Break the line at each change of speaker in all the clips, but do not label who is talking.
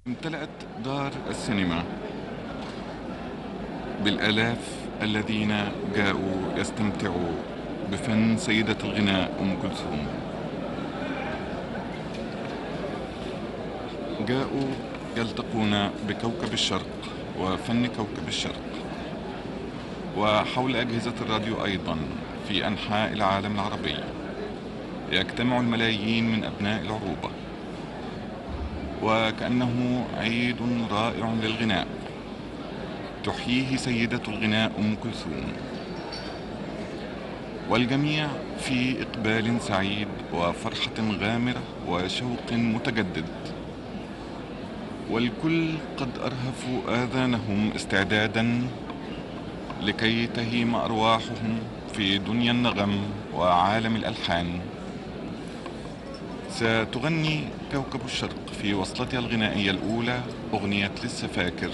امتلأت دار السينما بالآلاف الذين جاءوا يستمتعوا بفن سيدة الغناء أم كلثوم جاءوا يلتقون بكوكب الشرق وفن كوكب الشرق وحول أجهزة الراديو أيضا في أنحاء العالم العربي يجتمع الملايين من أبناء العروبة وكأنه عيد رائع للغناء تحييه سيدة الغناء أم كلثوم والجميع في إقبال سعيد وفرحة غامرة وشوق متجدد والكل قد أرهفوا آذانهم استعدادا لكي تهيم أرواحهم في دنيا النغم وعالم الألحان ستغني كوكب الشرق في وصلتها الغنائية الأولى أغنية لسه فاكر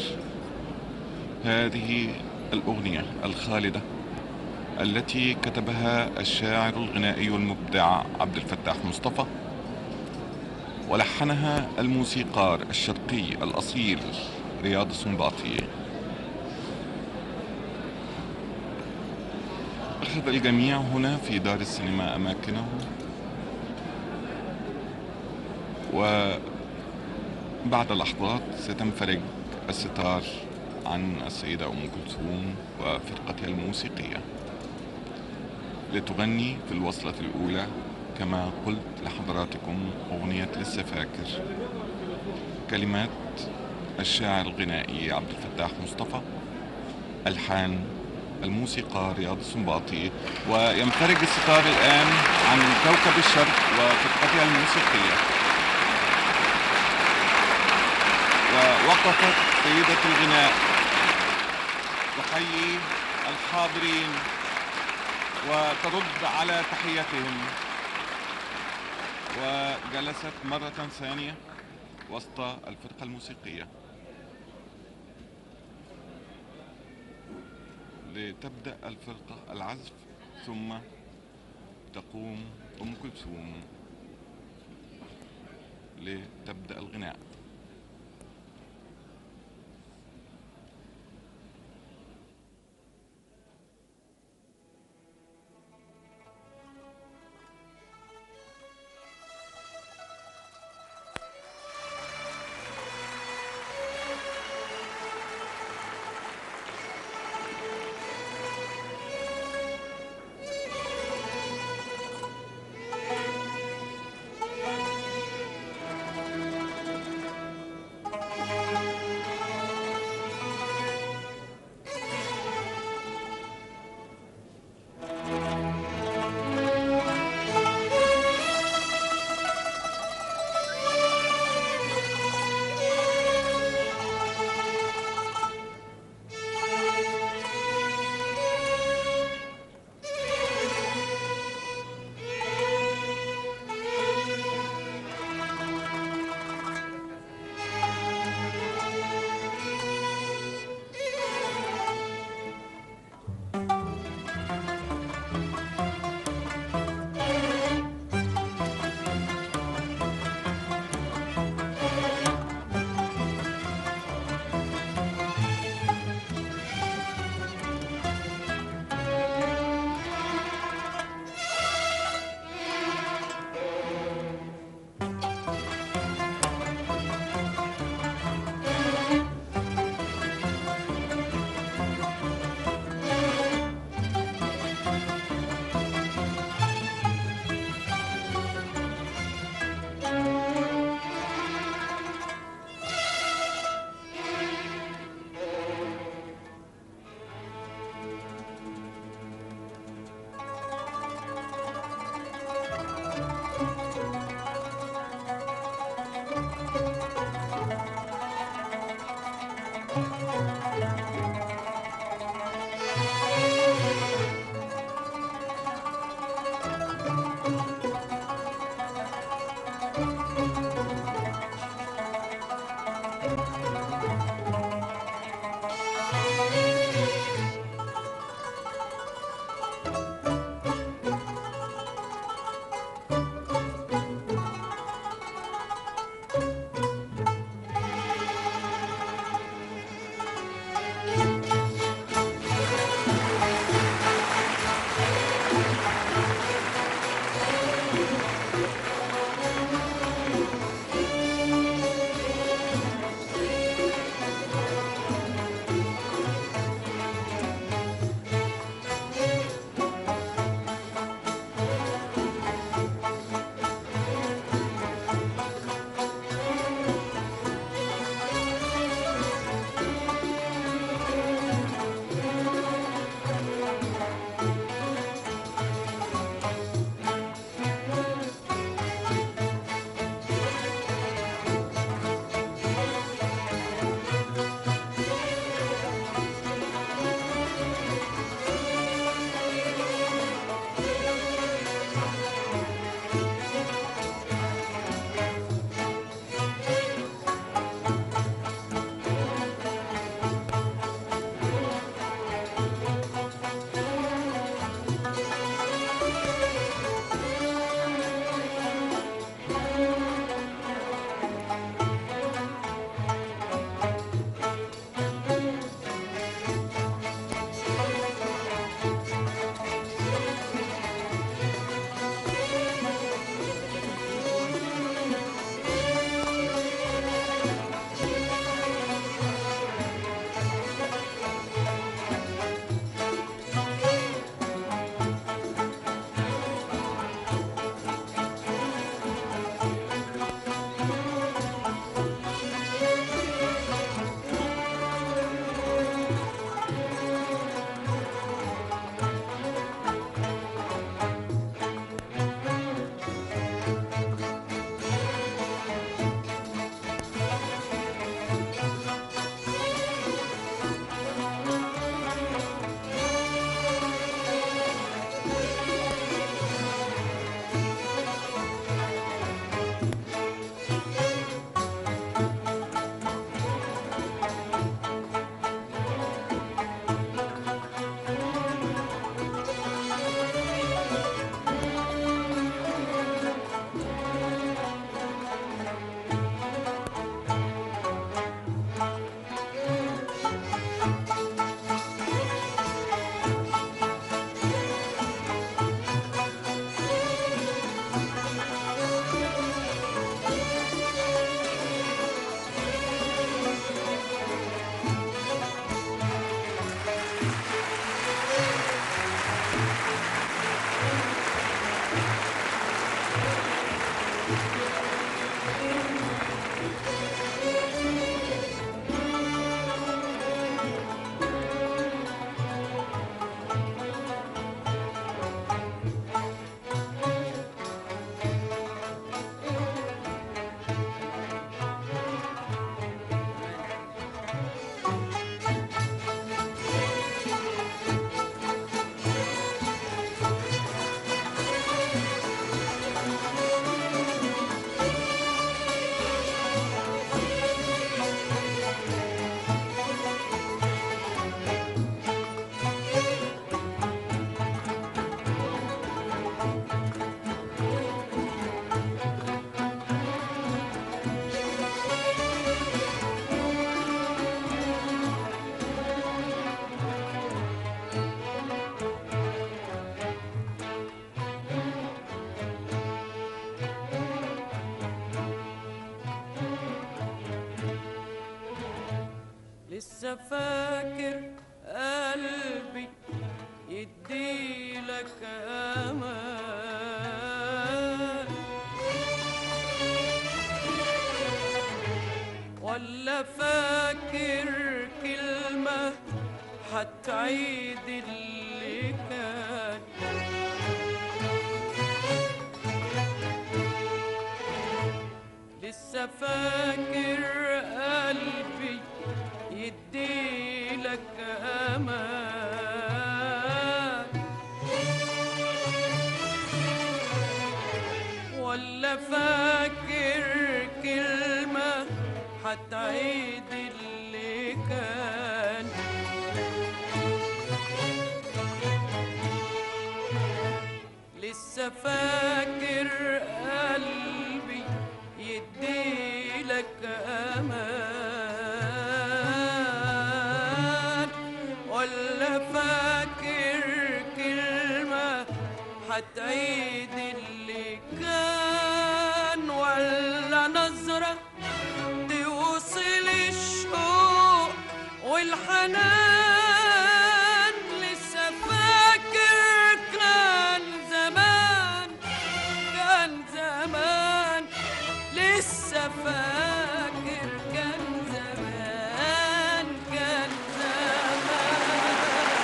هذه الأغنية الخالدة التي كتبها الشاعر الغنائي المبدع عبد الفتاح مصطفى ولحنها الموسيقار الشرقي الأصيل رياض سنباطي أخذ الجميع هنا في دار السينما أماكنه وبعد لحظات ستنفرج الستار عن السيدة أم كلثوم وفرقتها الموسيقية لتغني في الوصلة الأولى كما قلت لحضراتكم أغنية لسه فاكر كلمات الشاعر الغنائي عبد الفتاح مصطفى ألحان الموسيقار رياض السنباطي وينفرج الستار الآن عن كوكب الشرق وفرقتها الموسيقية ووقفت سيدة الغناء تحيي الحاضرين وترد على تحيتهم وجلست مرة ثانية وسط الفرقة الموسيقية لتبدأ الفرقة العزف ثم تقوم أم كلثوم لتبدأ الغناء
لسه فاكر قلبي يديلك امان ولا فاكر كلمة هتعيد اللي كان لسه فاكر قلبي يديلك امان ولا فاكر كلمة هتعيد اللي كان لسه فاكر قلبي يديلك امان ولا فاكر كلمة هتعيد اللي كان ولا نظرة توصل الشوق والحنان لسه فاكر كان زمان كان زمان لسه فاكر كان زمان كان زمان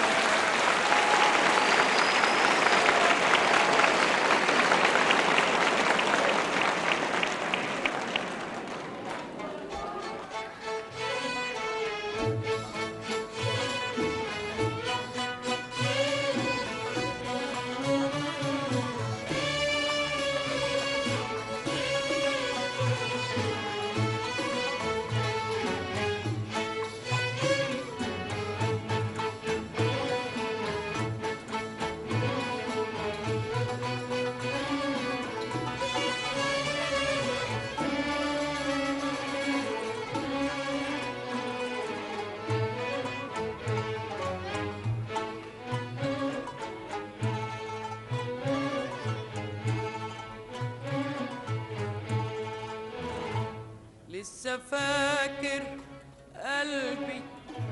لسه فاكر قلبي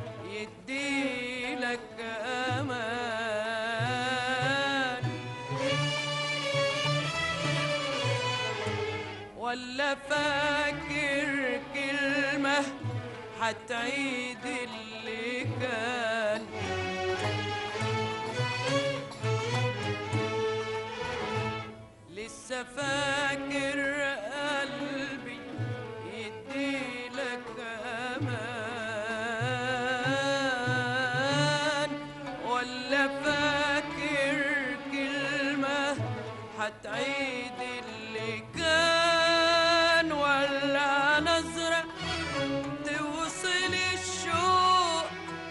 يديلك امان ولا فاكر كلمة هتعيد اللي كان لسه فاكر قلبي يديلك امان ولا فاكر كلمة هتعيد اللي كان ولا نظرة توصل الشوق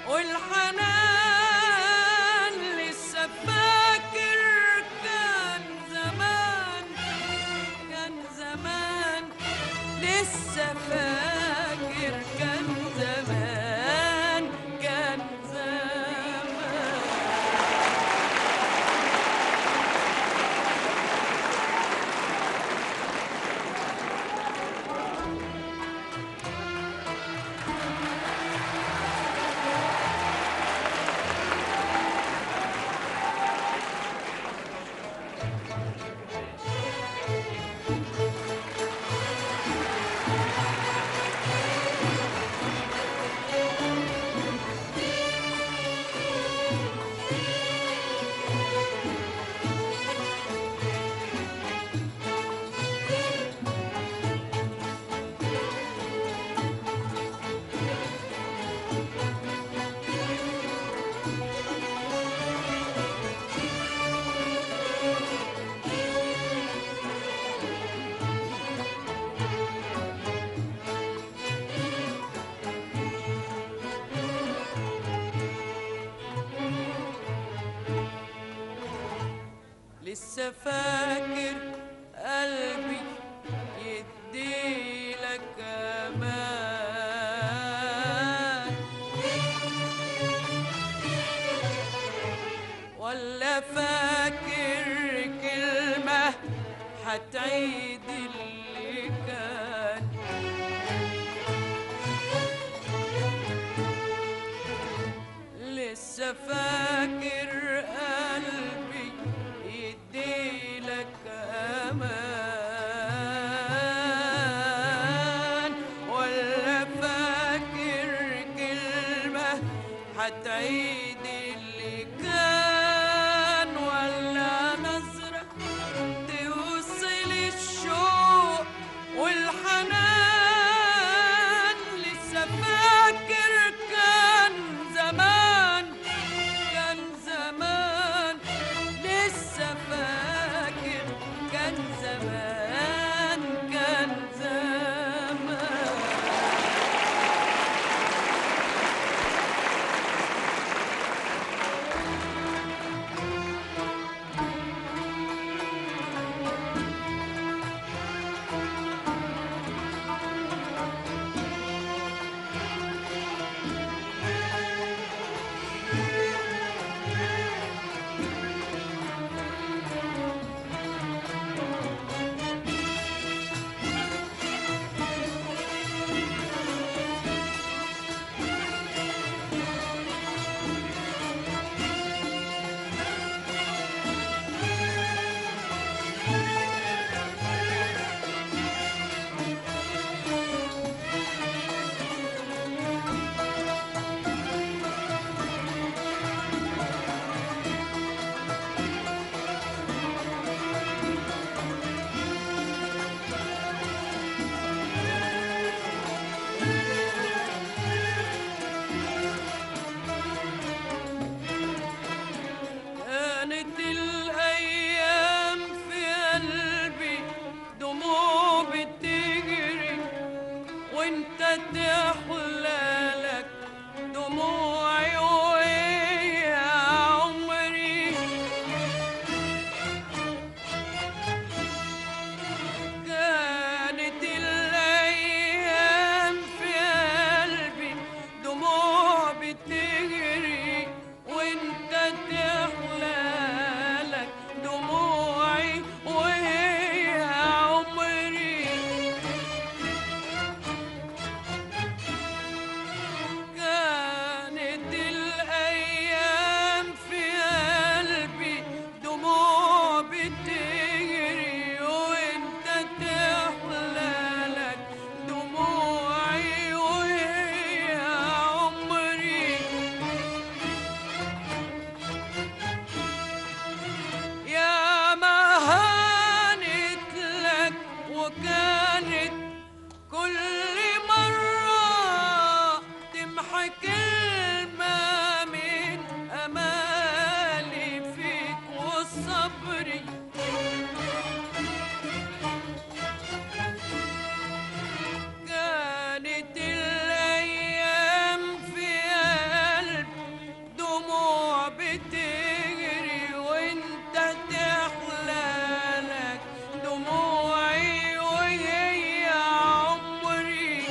والحنان لسه فاكر كان زمان كان زمان لسه فاكر كان زمان كان زمان لسه فاكر قلبي يديلك امان ولا فاكر كلمة هتعيد اللي كان هتعيد اللي كان ولا نظرة توصل الشوق والحنان لسه فاكر كان زمان كان زمان لسه فاكر كان زمان كان زمان كانت الأيام في قلبي دموع بتجري وانت تحلى لك دموعي ويا عمري كانت الأيام في قلبي دموع بتجري وانت تحلى لك دموعي وهي عمري كانت الأيام في قلبي دموع بتجري وانت تحلى لك دموعي وهي عمري يا ما هانت لك وكانت كل مرة تمحى كلمة من أمالي فيك وصبري كانت الأيام في قلب دموع بتجري وانت تحلى لك دموعي وهي عمري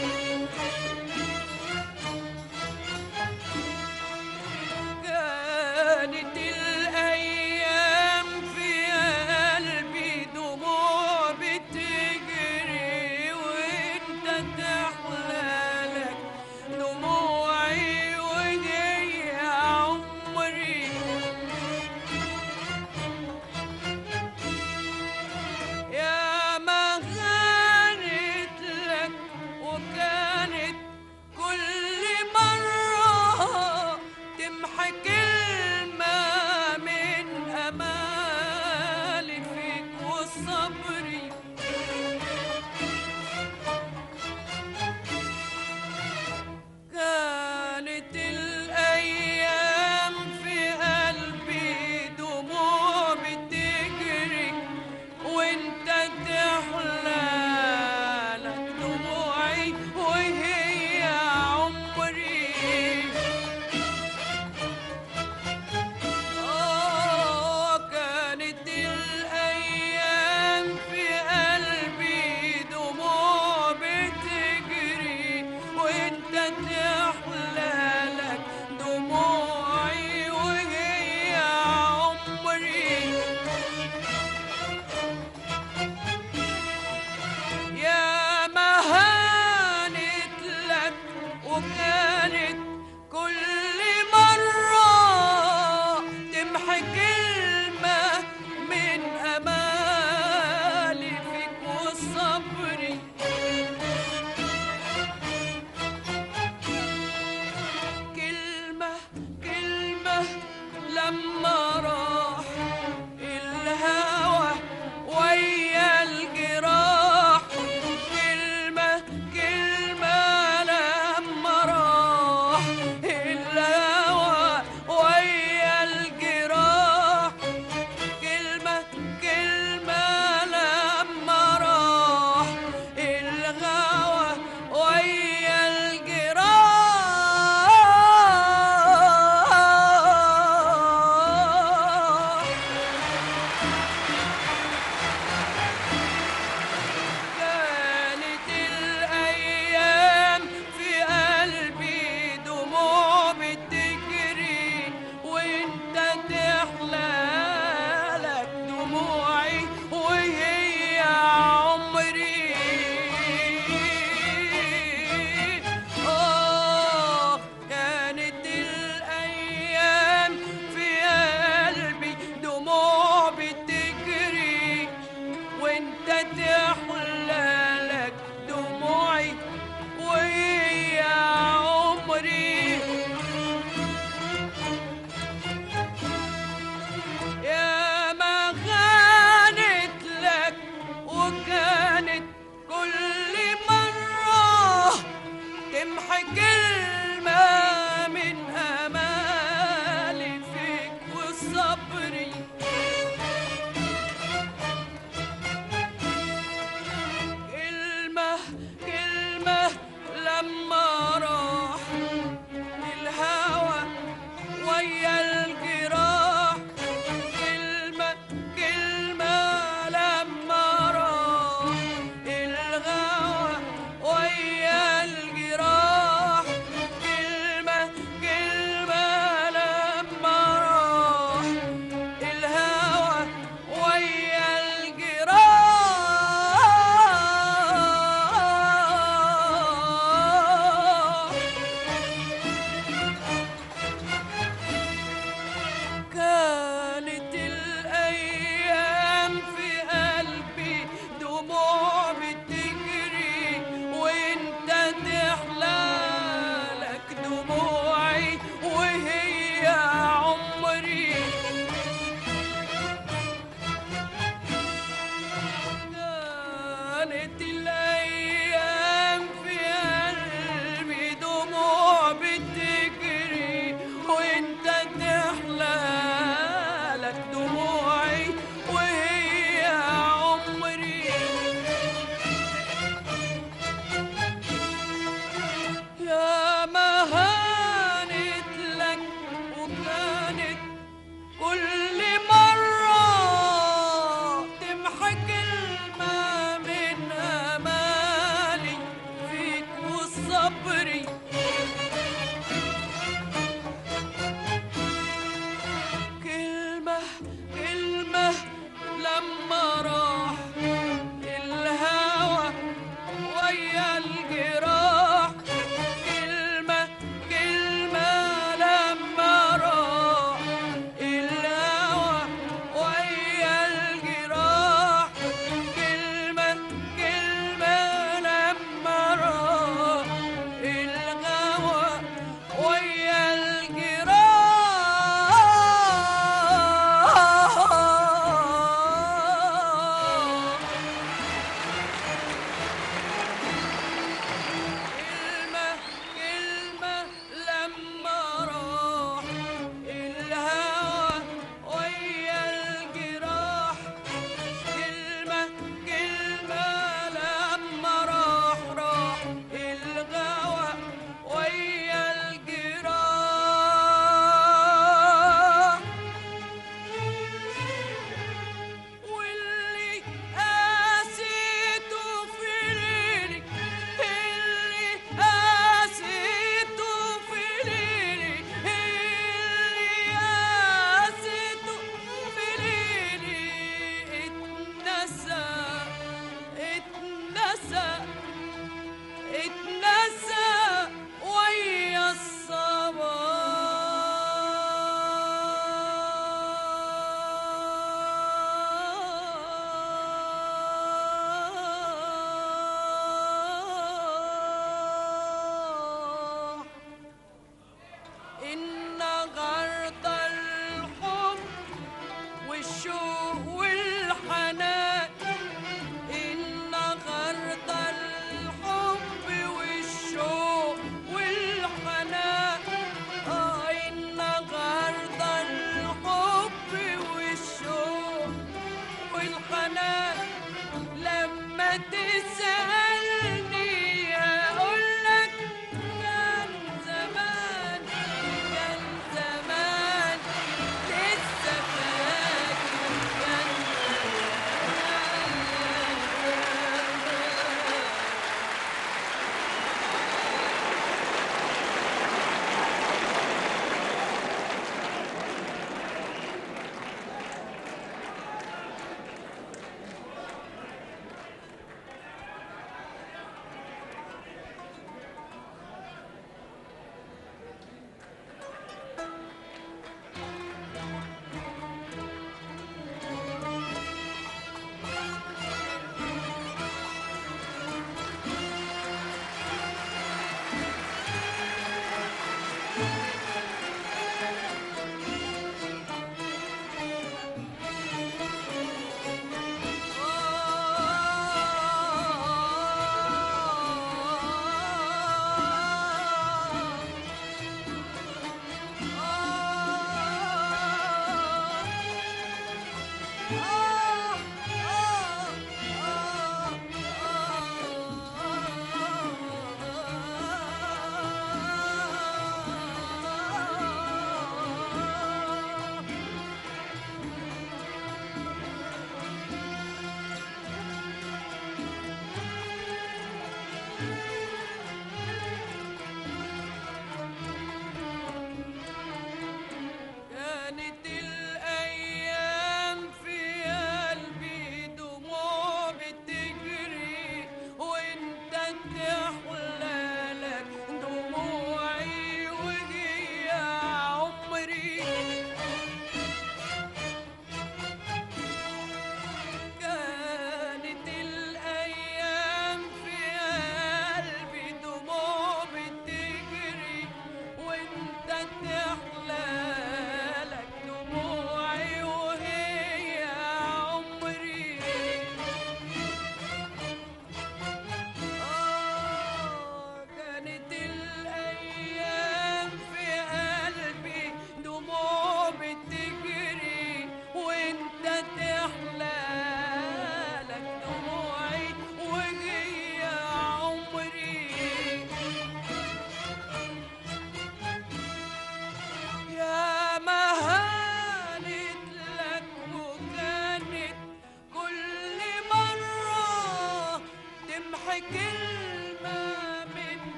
كانت الأيام في قلبي دموع بتجري وانت تحلى لك دموعي وهي عمري يا ما غنت لك وكانت كل مرة تمحى كلمة من أمالي فيك وصبري كانت الأيام في قلبي دموع بتجري وانت تحلى لك دموعي وهي عمري آه كانت الأيام في قلبي دموع بتجري وانت تحلى لك دموعي وهي عمري يا ما هانت لك وكانت كل مرة تمحى كلمة من أمالي فيك وصبري كلمة تمحي كلمة من أمالي فيك وصبري كلمة كلمة لما راح الهوى ويا الجراح كلمة كلمة لما راح الهوى ويا الجراح كلمة كلمة لما راح الهوى ويا الجراح كانت الأيام في قلبي دموع بتجري وانت تحلالك دموعي وهي عمري كانت الأيام في قلبي دموع بتجري وانت تحلالك دموعي وهي عمري يا ما هانت لك وكانت كل مرة تمحي كلمة من أمالي فيك وصبري كلمة كلمة لما راح الهوى ويا الجراح كلمة كلمة لما راح الهوى ويا الجراح كلمة كلمة لما راح الهوى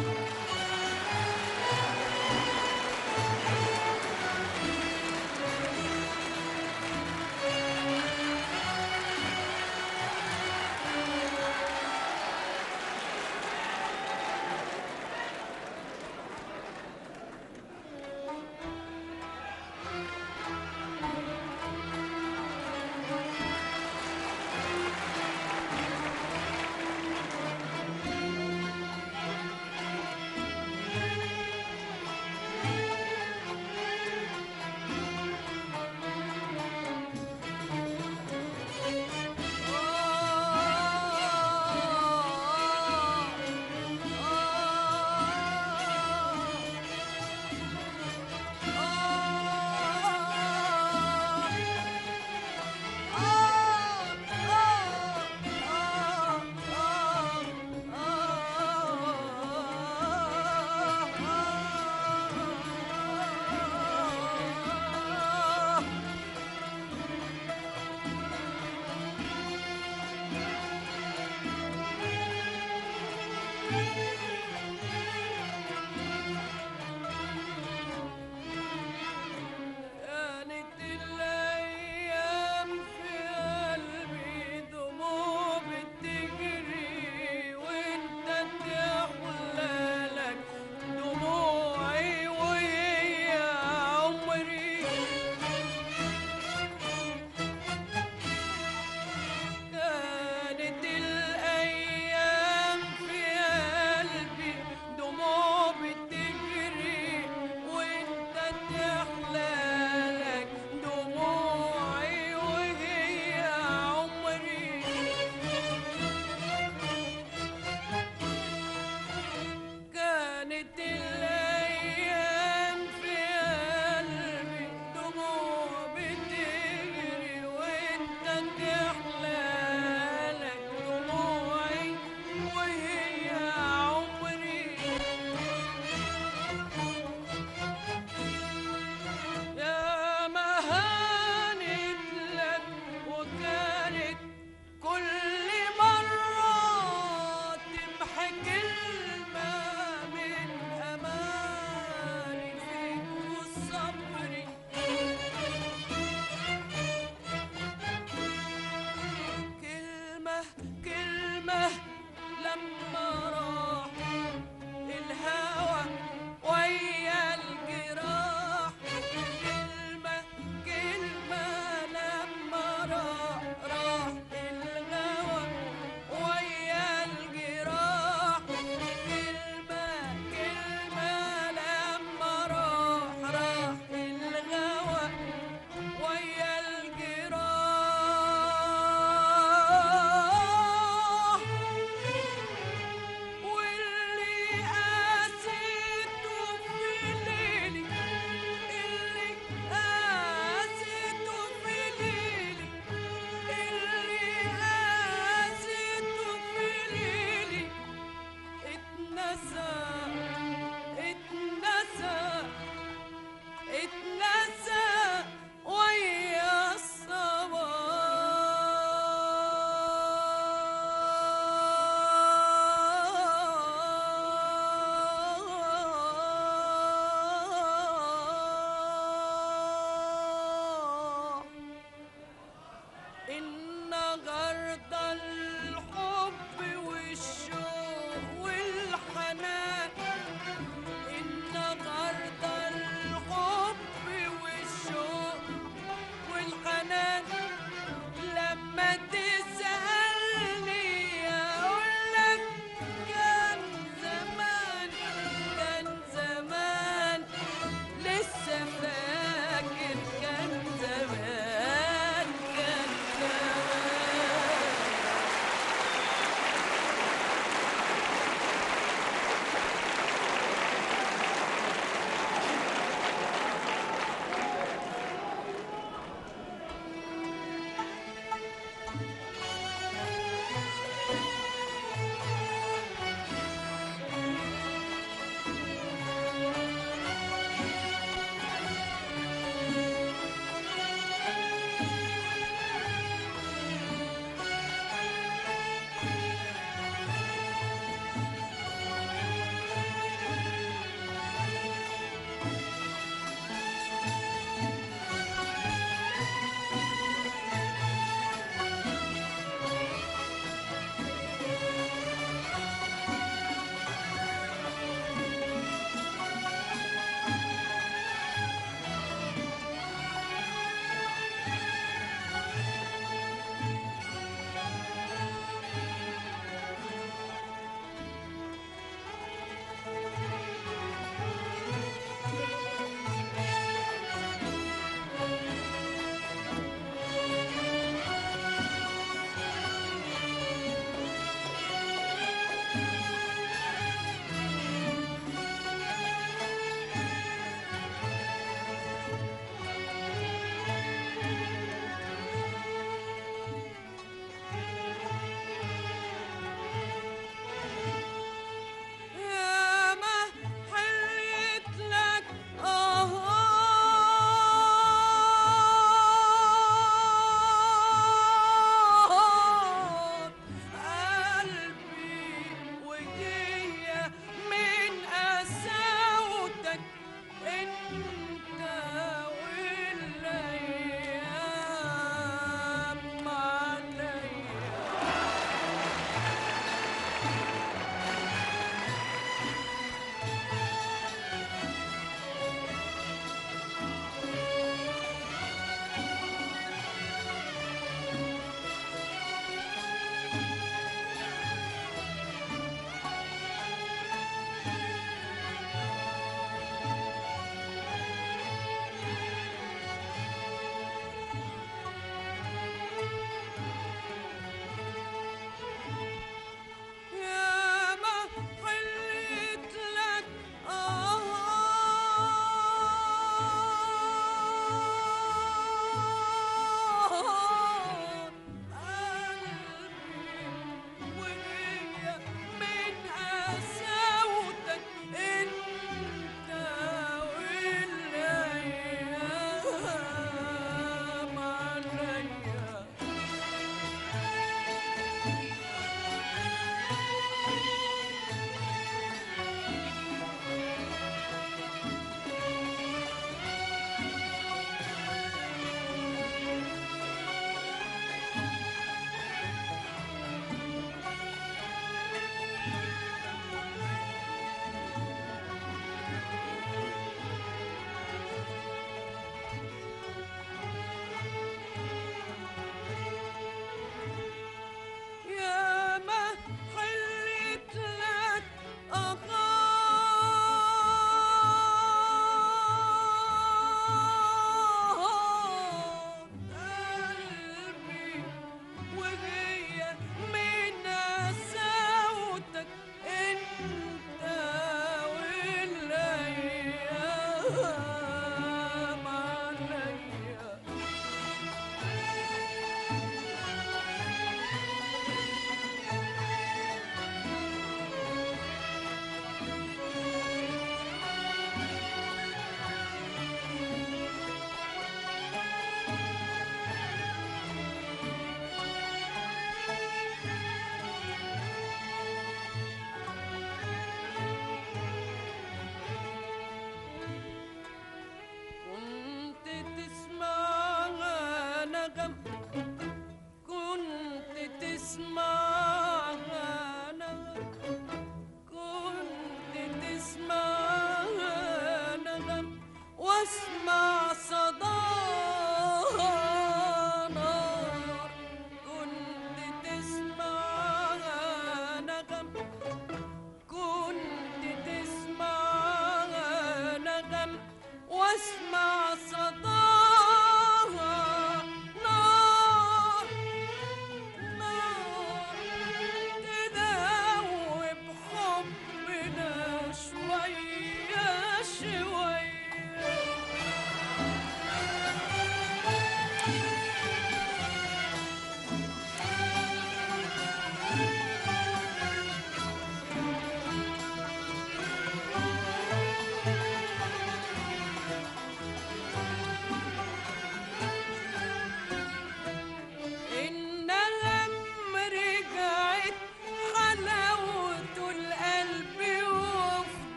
كانت الأيام في قلبي دموع بتجري وانت تحلى لك دموعي وهي عمري كانت الأيام في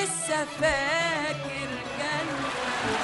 لسه فاكر جنة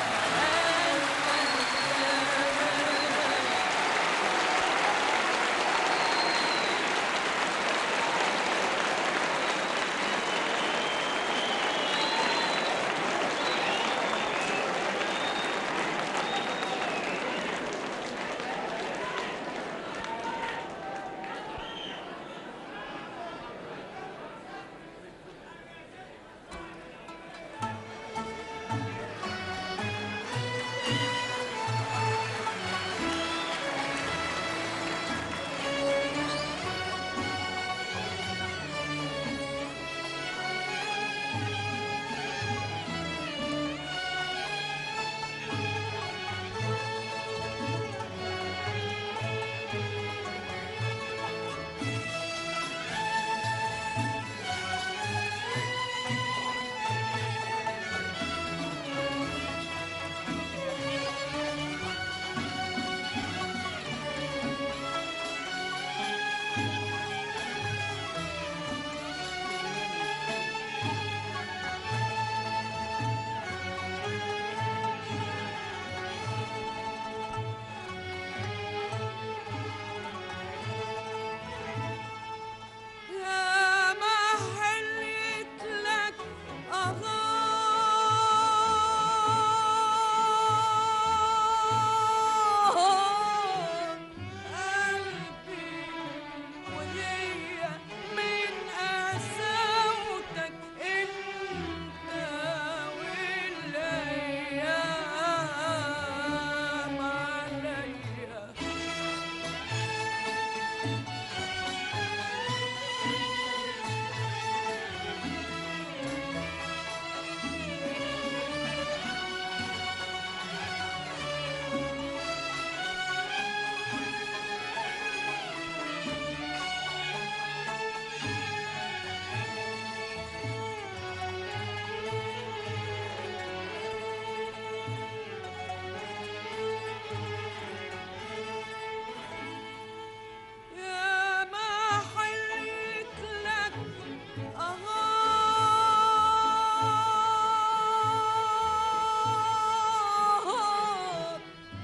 يا ما حليت لك أغار قلبي وهي من قساوتك انت والايام عليا يا ما حليت لك أهار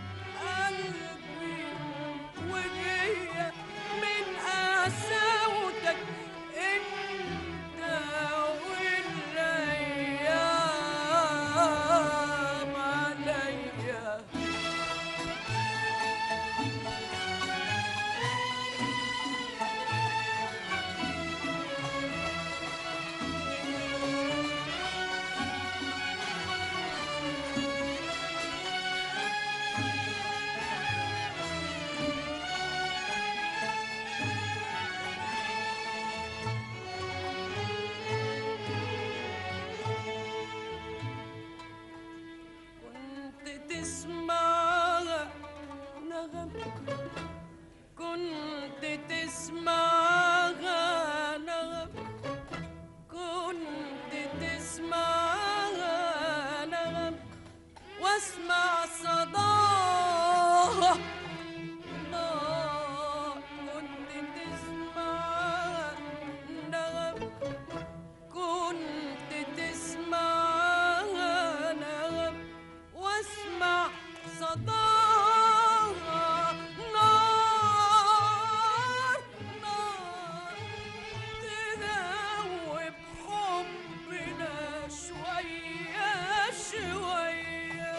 قلبي وجية من قساوتك انت والايام عليا كنت تسمعها نغم كنت تسمعها نغم كنت تسمعها نغم واسمع صداها نار كنت تسمعها نغم كنت تسمعها نغم واسمع صداها نار نار تذوب حبنا شوية شوية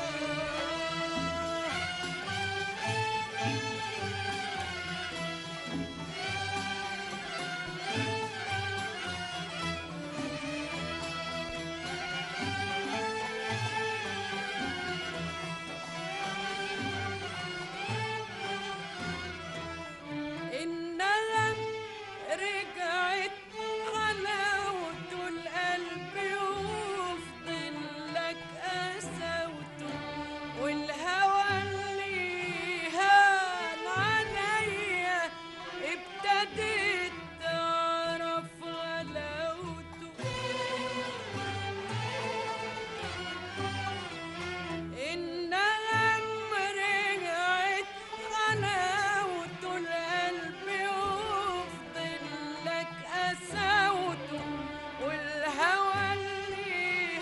النغم رجعت حلاوة القلب وفضل لك قساوته والهوى اللي هان عليا ابتديت تعرف غلاوته النغم رجعت حلاوة القلب وفضل لك قساوته والهوى اللي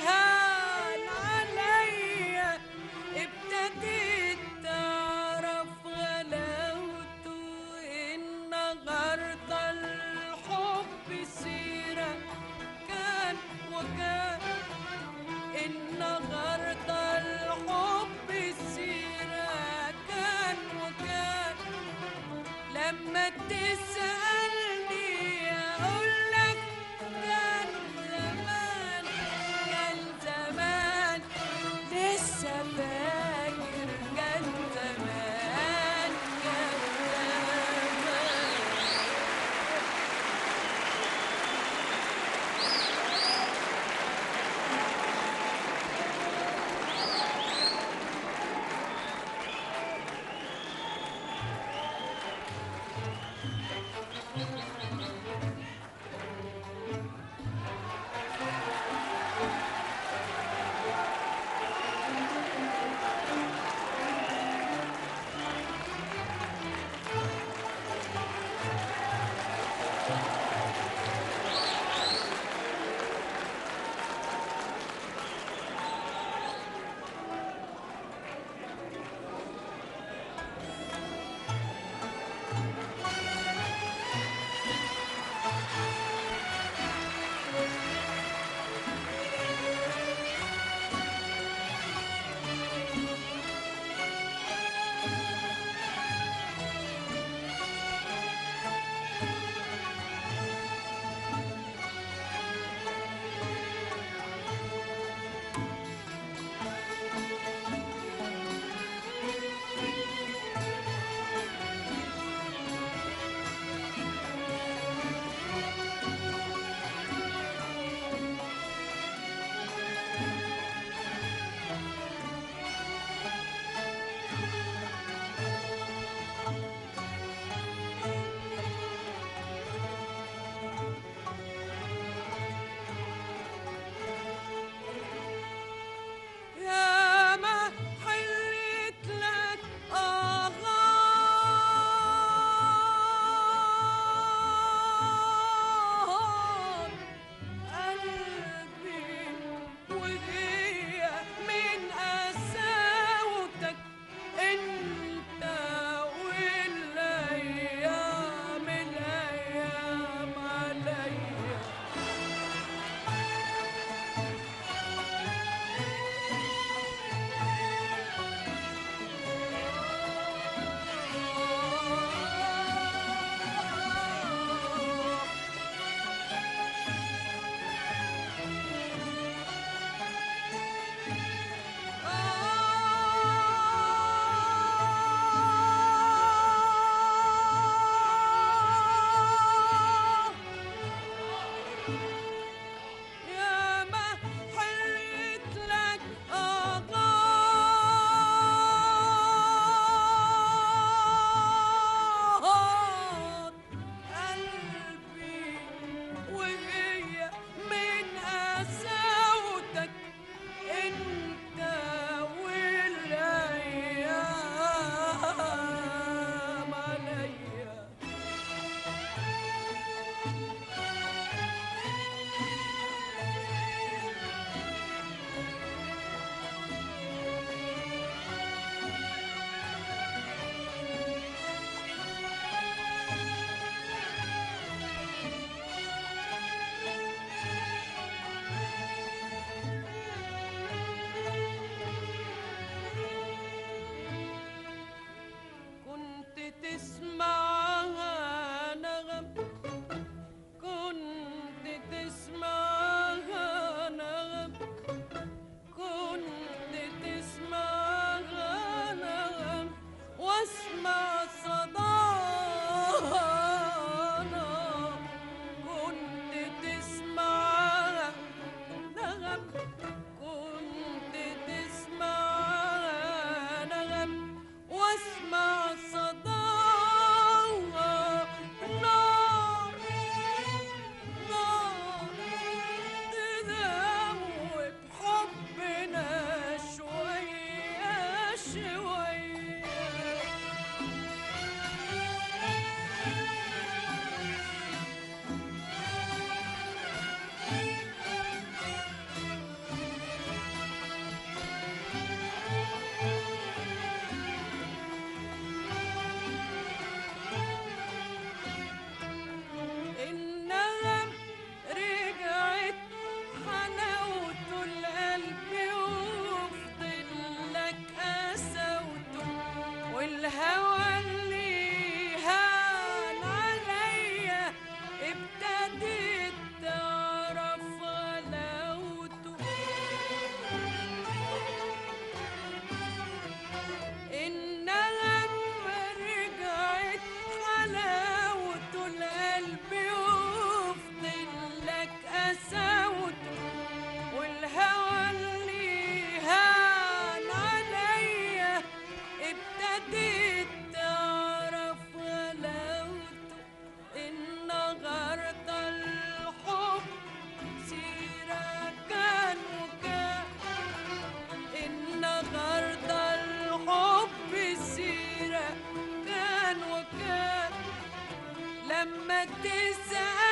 تسأل